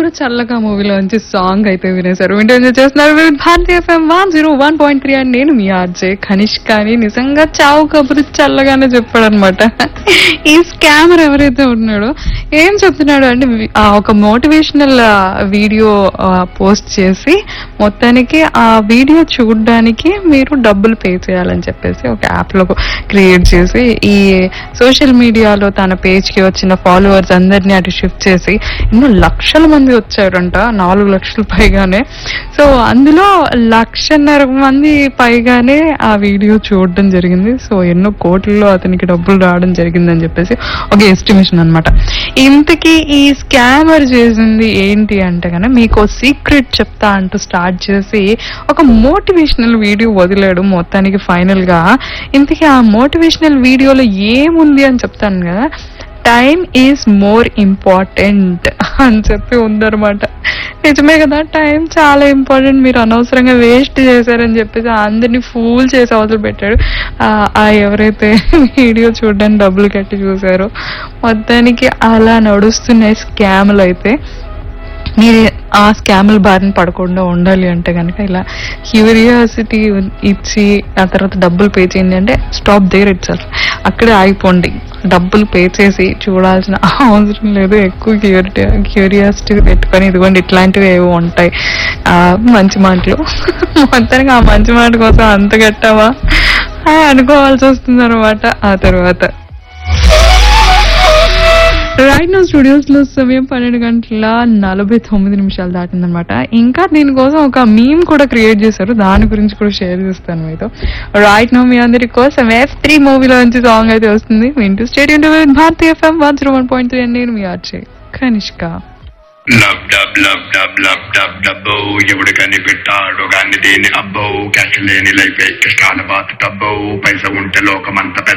కబురు చల్లగా మూవీలోంచి సాంగ్ అయితే వినేశారు వింటూ ఎంజాయ్ చేస్తున్నారు with Bharatiya FM one zero one point three అని నేను మీ ఆర్జే కనిష్క అని నిజంగా చావు కబురు చల్లగానే చెప్పాడు అనమాట ఈ స్కామర్ ఎవరైతే ఉన్నాడో ఏం చెప్తున్నాడు అంటే వి- ఆ ఒక మోటివేషనల్ వీడియో పోస్ట్ చేసి మొత్తానికి ఆ వీడియో చూడడానికి మీరు డబ్బులు పే చేయాలని చెప్పేసి ఒక యాప్ లో క్రియేట్ చేసి ఈ సోషల్ మీడియాలో తన పేజ్ కి వచ్చిన ఫాలోవర్స్ అందరినీ అటు షిఫ్ట్ చేసి ఎన్నో లక్షల మంది వచ్చారంట నాలుగు లక్షల పైగానే సో అందులో లక్షన్నర మంది పైగానే ఆ వీడియో చూడడం జరిగింది సో ఎన్నో కోట్లలో అతనికి డబ్బులు రావడం జరిగిందని చెప్పేసి ఒక ఎస్టిమేషన్ అన్నమాట ఇంతకీ ఈ స్కామర్ చేసింది ఏంటి అంటే కనుక మీకు సీక్రెట్ చెప్తా అంటూ స్టార్ట్ చేసి ఒక మోటివేషనల్ వీడియో వదిలాడు మొత్తానికి ఫైనల్ గా ఇంతకీ ఆ మోటివేషనల్ వీడియోలో ఏముంది అని చెప్తాను కదా టైం ఈజ్ మోర్ ఇంపార్టెంట్ అని చెప్పి ఉందన్నమాట నిజమే కదా టైం చాలా ఇంపార్టెంట్ మీరు అనవసరంగా వేస్ట్ చేశారని చెప్పేసి అందరినీ ఫూల్ చేసి అవతలు పెట్టాడు ఆ, ఆ ఎవరైతే వీడియో చూడడానికి డబ్బులు కట్టి చూసారో మొత్తానికి అలా నడుస్తున్నాయి స్కామ్లు అయితే మీరు ఆ స్కామ్ల బారిన పడకుండా ఉండాలి అంటే కనుక ఇలా క్యూరియాసిటీ ఇచ్చి ఆ తర్వాత డబ్బులు పే చేయండి అంటే స్టాప్ దేర్ ఇట్ సెల్ఫ్ అక్కడే ఆగిపోండి డబ్బులు పే చేసి చూడాల్సిన అవసరం లేదు ఎక్కువ క్యూరిటీ క్యూరియాసిటీ పెట్టుకొని ఇదిగోండి ఇట్లాంటివి ఏవో ఉంటాయి ఆ, మంచి మాటలు మొత్తానికి ఆ మంచి మాట కోసం అంత కట్టావా ఆ, అనుకోవాల్సి వస్తుంది అనమాట ఆ తర్వాత రైట్ నా స్టూడియోస్ లో సమయం పన్నెండు గంటల నలభై తొమ్మిది నిమిషాలు దాటిందనమాట ఇంకా దీనికోసం ఒక మీమ్ కూడా క్రియేట్ చేశారు దాని గురించి కూడా షేర్ చేస్తాను మీతో రైట్ నో మీ అందరి కోసం ఎఫ్ త్రీ మూవీలో నుంచి సాంగ్ అయితే వస్తుంది వింటూ stadium Bharatiya FM one zero one point three అండి నేను మీ ఆర్చే Kanishka lub dub lub dub lub dub డబ్బో ఎవడు కనిపెట్టాడు గాని దీని అబ్బో క్యాష్ లేని లైఫ్ కష్టాల బాత తబ్బో పైస ఉంటే లోకమంత పెద్ద